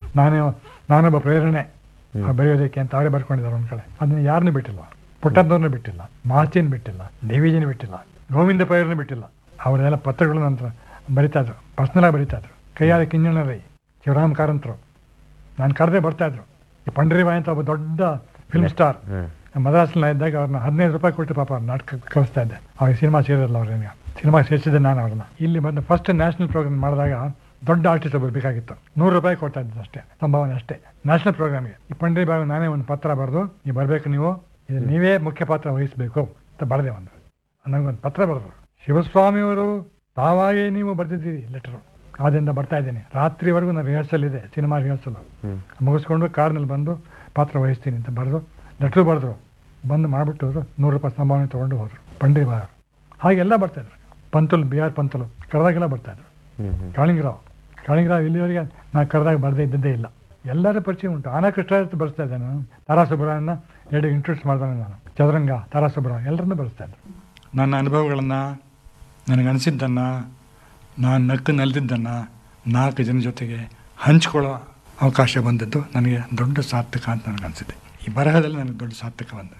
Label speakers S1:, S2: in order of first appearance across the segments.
S1: ನಾನೇ ನಾನೊಬ್ಬ ಪ್ರೇರಣೆ ಆ ಬರೆಯೋದಕ್ಕೆ ಅಂತ ಅವರೇ ಬರ್ಕೊಂಡಿದ್ದಾರೆ ಒಂದು ಕಡೆ ಅದನ್ನ ಯಾರನ್ನೂ ಬಿಟ್ಟಿಲ್ಲ ಪುಟ್ಟದ್ದವ್ರನ್ನ ಬಿಟ್ಟಿಲ್ಲ ಮಾಚಿನ ಬಿಟ್ಟಿಲ್ಲ ದೇವಿಜಿನ ಬಿಟ್ಟಿಲ್ಲ ಗೋವಿಂದ ಪೈರನ್ನ ಬಿಟ್ಟಿಲ್ಲ ಅವರೆಲ್ಲ ಪತ್ರಗಳು ನಂತರ ಬರಿತಾ ಇದ್ರು ಪರ್ಸ್ನಲಾಗಿ ಬರಿತಾ ಇದ್ರು ಕೈಯಾದ ಕಿಂಜಣ ರೈ ಶಿವರಾಮ್ ಕಾರಂತರು ನಾನು ಕರೆದೇ ಬರ್ತಾ ಇದ್ರು ಈ ಪಂಡರಿಬಾಯಿ ಅಂತ ಒಬ್ಬ ದೊಡ್ಡ ಫಿಲ್ಮ್ ಸ್ಟಾರ್ ಮದ್ರಾಸ್ನ ಇದ್ದಾಗ ಅವ್ರನ್ನ ಹದಿನೈದು ರೂಪಾಯಿ ಕೊಟ್ಟು ಪಾಪ ಅವ್ರ ನಾಟಕ ಕಳಿಸ್ತಾ ಇದ್ದೆ ಅವಾಗ ಸಿನಿಮಾ ಸೇರಿರಲ್ಲ ಅವ್ರನ್ನ ಸಿನಿಮಾ ಸೇರಿಸಿದ್ದೆ ನಾನು ಅವ್ರನ್ನ ಇಲ್ಲಿ ಬಂದು ಫಸ್ಟ್ ನ್ಯಾಷನಲ್ ಪ್ರೋಗ್ರಾಮ್ ಮಾಡಿದಾಗ ದೊಡ್ಡ ಆರ್ಟಿಸ್ಟ್ ಒಬ್ಬರು ಬೇಕಾಗಿತ್ತು ನೂರು ರೂಪಾಯಿ ಕೊಡ್ತಾ ಇದ್ದೆ ಅಷ್ಟೇ ಸಂಭಾವನೆ ಅಷ್ಟೇ ನ್ಯಾಷನಲ್ ಪ್ರೋಗ್ರಾಮ್ಗೆ ಈ ಪಂಡ್ರಿ ಬಾಬು ನಾನೇ ಒಂದು ಪತ್ರ ಬರೆದು ನೀವು ಬರಬೇಕು ನೀವು ಇದು ನೀವೇ ಮುಖ್ಯ ಪಾತ್ರ ವಹಿಸಬೇಕು ಅಂತ ಬರೆದೆ ಒಂದು ನನಗೊಂದು ಪತ್ರ ಬರೆದ್ರು ಶಿವಸ್ವಾಮಿಯವರು ತಾವಾಗೇ ನೀವು ಬರೆದಿದ್ದೀರಿ ಲೆಟರು ಆದ್ದರಿಂದ ಬರ್ತಾ ಇದ್ದೀನಿ ರಾತ್ರಿವರೆಗೂ ನಾನು ರಿಹರ್ಸಲ್ ಇದೆ ಸಿನಿಮಾ ರಿಹರ್ಸಲ್ ಮುಗಿಸ್ಕೊಂಡು ಕಾರ್ನಲ್ಲಿ ಬಂದು ಪಾತ್ರ ವಹಿಸ್ತೀನಿ ಅಂತ ಬರೆದು ಲೆಟ್ರು ಬರೆದ್ರು ಬಂದು ಮಾಡಿಬಿಟ್ಟು ಹೋದ್ರು ನೂರು ರೂಪಾಯಿ ಸಂಭಾವನೆ ತೊಗೊಂಡು ಹೋದ್ರು ಪಂಡ್ರಿ ಬಾರ್ ಹಾಗೆಲ್ಲ ಬರ್ತಾಯಿದ್ರು ಪಂತುಲು ಬಿ ಆರ್ ಪಂತುಲು ಕರೆದಾಗೆಲ್ಲ ಬರ್ತಾಯಿದ್ರು ಕಾಳಿಂಗರಾವ್ ಕಾಳಿಂಗರಾವ್ ಇಲ್ಲಿವರೆಗೆ ನಾನು ಕರೆದಾಗ ಬರದೇ ಇದ್ದದ್ದೇ ಇಲ್ಲ ಎಲ್ಲರ ಪರಿಚಯ ಉಂಟು ಆನಾ ಕೃಷ್ಣ ಬರೆಸ್ತಾ ಇದ್ದೆ ನಾನು ತಾರಾ ಸುಬ್ರಹ್ಮಣ್ಯನ ಎರಡು ಇಂಟ್ರೊಡ್ಯೂಸ್ ಮಾಡಿದೆ ನಾನು ಚದುರಂಗ ತಾರಾ ಸುಬ್ರಹ್ಮಣ್ಯ ಎಲ್ಲರನ್ನೂ ಬರೆಸ್ತಾ ಇದ್ರು ನನ್ನ ಅನುಭವಗಳನ್ನು ನನಗೆ ಅನಿಸಿದ್ದನ್ನು ನಾನು ನಕ್ಕು ನಲಿದಿದ್ದನ್ನು ನಾಲ್ಕು ಜನ ಜೊತೆಗೆ ಹಂಚ್ಕೊಳ್ಳೋ ಅವಕಾಶ ಬಂದದ್ದು ನನಗೆ ದೊಡ್ಡ ಸಾರ್ಥಕ ಅಂತ ನನಗೆ ಅನಿಸಿದೆ ಈ ಬರಹದಲ್ಲಿ ನನಗೆ ದೊಡ್ಡ ಸಾರ್ಥಕ ಬಂದ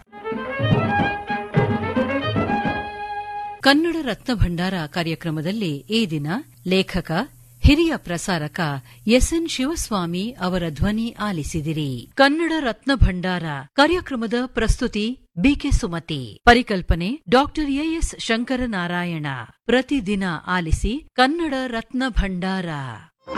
S2: ಕನ್ನಡ ರತ್ನ ಭಂಡಾರ ಕಾರ್ಯಕ್ರಮದಲ್ಲಿ ಈ ದಿನ ಲೇಖಕ ಹಿರಿಯ ಪ್ರಸಾರಕ ಎಸ್ಎನ್ ಶಿವಸ್ವಾಮಿ ಅವರ ಧ್ವನಿ ಆಲಿಸಿದಿರಿ ಕನ್ನಡ ರತ್ನ ಭಂಡಾರ ಕಾರ್ಯಕ್ರಮದ ಪ್ರಸ್ತುತಿ ಬಿಕೆ ಸುಮತಿ ಪರಿಕಲ್ಪನೆ ಡಾಕ್ಟರ್ ಎಎಸ್ ಶಂಕರನಾರಾಯಣ ಪ್ರತಿದಿನ ಆಲಿಸಿ ಕನ್ನಡ ರತ್ನ ಭಂಡಾರ